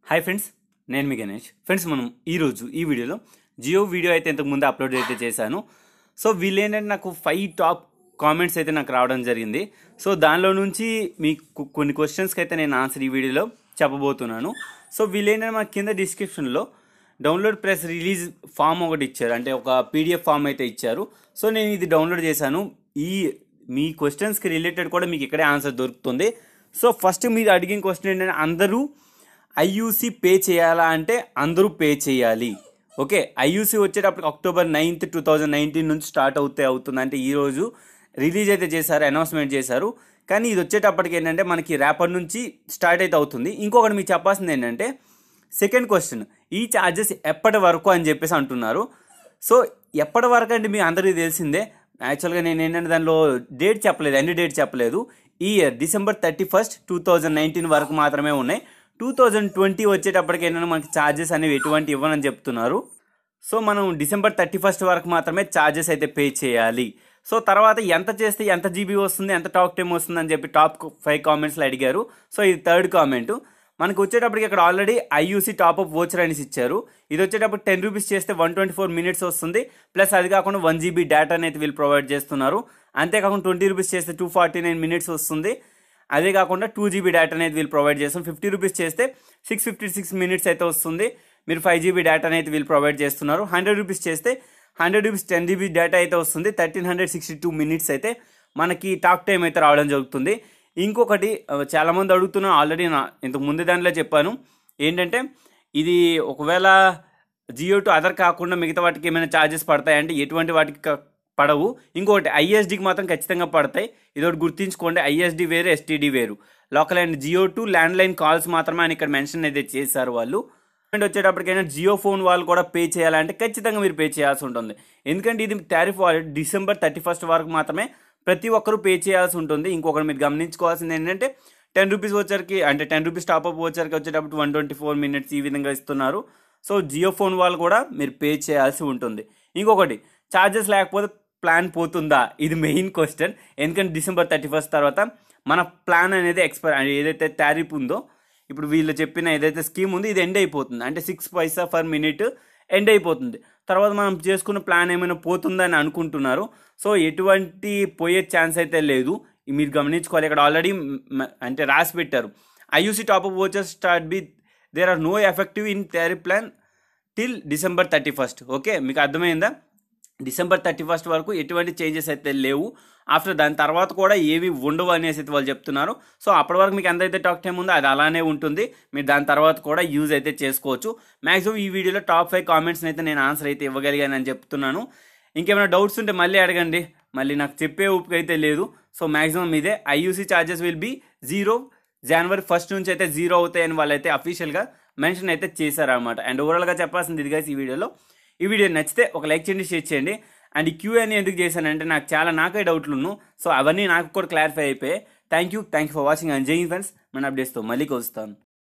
hi friends నేను మీ Ganesh friends మనం ఈరోజు ఈ వీడియోలో జియో వీడియో అయితే ఇంతకు ముందు అప్లోడ్ అయితే చేశాను సో వీళ్ళు ఏంటంటే నాకు ఫైవ్ టాప్ కామెంట్స్ అయితే నాకు రావడం జరిగింది సో దానిలో నుంచి మీకు కొన్ని క్వశ్చన్స్కి అయితే నేను ఆన్సర్ ఈ వీడియోలో చెప్పబోతున్నాను సో వీళ్ళు ఏంటంటే మన కింద డిస్క్రిప్షన్లో డౌన్లోడ్ ప్లస్ రిలీజ్ ఫామ్ ఒకటి ఇచ్చారు అంటే ఒక పీడిఎఫ్ ఫామ్ అయితే ఇచ్చారు సో నేను ఇది డౌన్లోడ్ చేశాను ఈ మీ క్వశ్చన్స్కి రిలేటెడ్ కూడా మీకు ఇక్కడే ఆన్సర్ దొరుకుతుంది సో ఫస్ట్ మీరు అడిగిన క్వశ్చన్ ఏంటంటే అందరూ ఐయూసీ పే చేయాలా అంటే అందరూ పే చేయాలి ఓకే ఐయూసీ వచ్చేటప్పుడు October ninth two thousand nineteen నుంచి స్టార్ట్ అవుతే అవుతుంది అంటే ఈరోజు రిలీజ్ అయితే చేశారు అనౌన్స్మెంట్ చేశారు కానీ ఇది వచ్చేటప్పటికి ఏంటంటే మనకి రేపటి నుంచి స్టార్ట్ అయితే అవుతుంది ఇంకొకటి మీకు చెప్పాల్సింది ఏంటంటే సెకండ్ క్వశ్చన్ ఈ ఛార్జెస్ ఎప్పటి వరకు అని చెప్పేసి అంటున్నారు సో ఎప్పటి వరకు అంటే మీ అందరికీ తెలిసిందే యాక్చువల్గా నేను ఏంటంటే దానిలో డేట్ చెప్పలేదు ఎన్ని డేట్ చెప్పలేదు ఈ year December thirty first two thousand nineteen వరకు మాత్రమే ఉన్నాయి టూ థౌజండ్ ట్వంటీ వచ్చేటప్పటికి ఏంటంటే మనకి ఛార్జెస్ అనేవి ఎటువంటి ఇవ్వనని చెప్తున్నారు సో మనం డిసెంబర్ థర్టీ ఫస్ట్ వరకు మాత్రమే ఛార్జెస్ అయితే పే చేయాలి సో తర్వాత ఎంత చేస్తే ఎంత జీబీ వస్తుంది ఎంత టాక్ టైం వస్తుంది అని చెప్పి టాప్ ఫైవ్ కామెంట్స్లో అడిగారు సో ఇది థర్డ్ కామెంట్ మనకు వచ్చేటప్పటికి ఇక్కడ ఆల్రెడీ ఐయూసీ టాప్అప్ వోచర్ అనేసి ఇచ్చారు ఇది వచ్చేటప్పుడు టెన్ రూపీస్ చేస్తే వన్ ట్వంటీ ఫోర్ మినిట్స్ వస్తుంది ప్లస్ అది కాకుండా వన్ జీబీ డేటా అనేది వీళ్ళు ప్రొవైడ్ చేస్తున్నారు అంతేకాకుండా ట్వంటీ రూపీస్ చేస్తే టూ ఫార్టీ నైన్ మినిట్స్ వస్తుంది అదే కాకుండా టూ జీబీ డేటా అనేది వీళ్ళు ప్రొవైడ్ చేస్తాం ఫిఫ్టీ రూపీస్ చేస్తే సిక్స్ ఫిఫ్టీ సిక్స్ మినిట్స్ అయితే వస్తుంది మీరు ఫైవ్ జీబీ డేటా అనేది వీళ్ళు ప్రొవైడ్ చేస్తున్నారు హండ్రెడ్ రూపీస్ చేస్తే hundred rupees ten GB data అయితే వస్తుంది thirteen hundred sixty two minutes అయితే మనకి టాక్ టైం అయితే రావడం జరుగుతుంది ఇంకొకటి ఆ, చాలామంది అడుగుతున్నా ఆల్రెడీ నా ఇంతకు ముందు దానిలో చెప్పాను ఏంటంటే ఇది ఒకవేళ జియో టు అదర్ కాకుండా మిగతా వాటికి ఏమైనా ఛార్జెస్ పడతాయంటే ఎటువంటి వాటికి క- పడవు ఇంకొకటి ఐఎస్డికి మాత్రం ఖచ్చితంగా పడతాయి ఇదొకటి గుర్తుంచుకోండి ఐఎస్డి వేరు ఎస్టీడీ వేరు local and Jio to landline calls మాత్రమే అని ఇక్కడ మెన్షన్ అయితే చేశారు వాళ్ళు అండ్ వచ్చేటప్పటికైనా జియో ఫోన్ వాళ్ళు కూడా పే చేయాలంటే ఖచ్చితంగా మీరు పే చేయాల్సి ఉంటుంది ఎందుకంటే ఇది టారిఫ్ డిసెంబర్ థర్టీ ఫస్ట్ వరకు మాత్రమే ప్రతి ఒక్కరూ పే చేయాల్సి ఉంటుంది ఇంకొకటి మీరు గమనించుకోవాల్సింది ఏంటంటే టెన్ రూపీస్ వచ్చరికి అంటే టెన్ రూపీస్ టాప్అప్ వచ్చరికి వచ్చేటప్పుడు వన్ ట్వంటీ ఫోర్ మినిట్స్ ఈ విధంగా ఇస్తున్నారు సో జియో ఫోన్ వాళ్ళు కూడా మీరు పే చేయాల్సి ఉంటుంది ఇంకొకటి ఛార్జెస్ లేకపోతే ప్లాన్ పోతుందా ఇది మెయిన్ క్వశ్చన్ ఎందుకంటే డిసెంబర్ థర్టీ ఫస్ట్ తర్వాత మన ప్లాన్ అనేది ఎక్స్పైర్ ఏదైతే టారిఫ్ ఉందో ఇప్పుడు వీళ్ళు చెప్పిన ఏదైతే స్కీమ్ ఉంది ఇది ఎండ్ అయిపోతుంది అంటే six paisa for minute end అయిపోతుంది తర్వాత మనం చేసుకున్న ప్లాన్ ఏమైనా పోతుందని అనుకుంటున్నారు సో ఎటువంటి పోయే ఛాన్స్ అయితే లేదు మీరు గమనించుకోవాలి ఇక్కడ ఆల్రెడీ అంటే రాసి పెట్టారు ఐయూసీ టాప్అప్ వచ్చేస్ start be there are no effective in tariff plan till December thirty first okay మీకు అర్థమైందా డిసెంబర్ థర్టీ ఫస్ట్ వరకు ఎటువంటి చేంజెస్ అయితే లేవు ఆఫ్టర్ దాని తర్వాత కూడా ఏవి ఉండవు అనేసి అయితే వాళ్ళు చెప్తున్నారు సో అప్పటి వరకు మీకు ఎంతైతే టాక్ టైం ఉందో అది అలానే ఉంటుంది మీరు దాని తర్వాత కూడా యూజ్ అయితే చేసుకోవచ్చు మ్యాక్సిమం ఈ వీడియోలో టాప్ ఫైవ్ కామెంట్స్ని అయితే నేను ఆన్సర్ అయితే ఇవ్వగలిగానని చెప్తున్నాను ఇంకేమైనా డౌట్స్ ఉంటే మళ్ళీ అడగండి మళ్ళీ నాకు చెప్పే ఓపిక అయితే లేదు సో మ్యాక్సిమం ఇదే IUC charges will be zero January first నుంచి అయితే జీరో అవుతాయని వాళ్ళైతే అఫీషియల్గా మెన్షన్ అయితే చేశారనమాట అండ్ ఓవరాల్గా చెప్పాల్సింది ఇది guys ఈ వీడియోలో ఈ వీడియో నచ్చితే ఒక లైక్ చేయండి షేర్ చేయండి అండ్ ఈ క్యూ అని ఎందుకు చేశానంటే నాకు చాలా నాకే డౌట్లు ఉన్నాను సో అవన్నీ నాకు కూడా క్లారిఫై అయిపోయాయి thank you thank you for watching and జై ఫ్రెండ్స్ మన అప్డేట్స్తో మళ్ళీ కలుస్తాను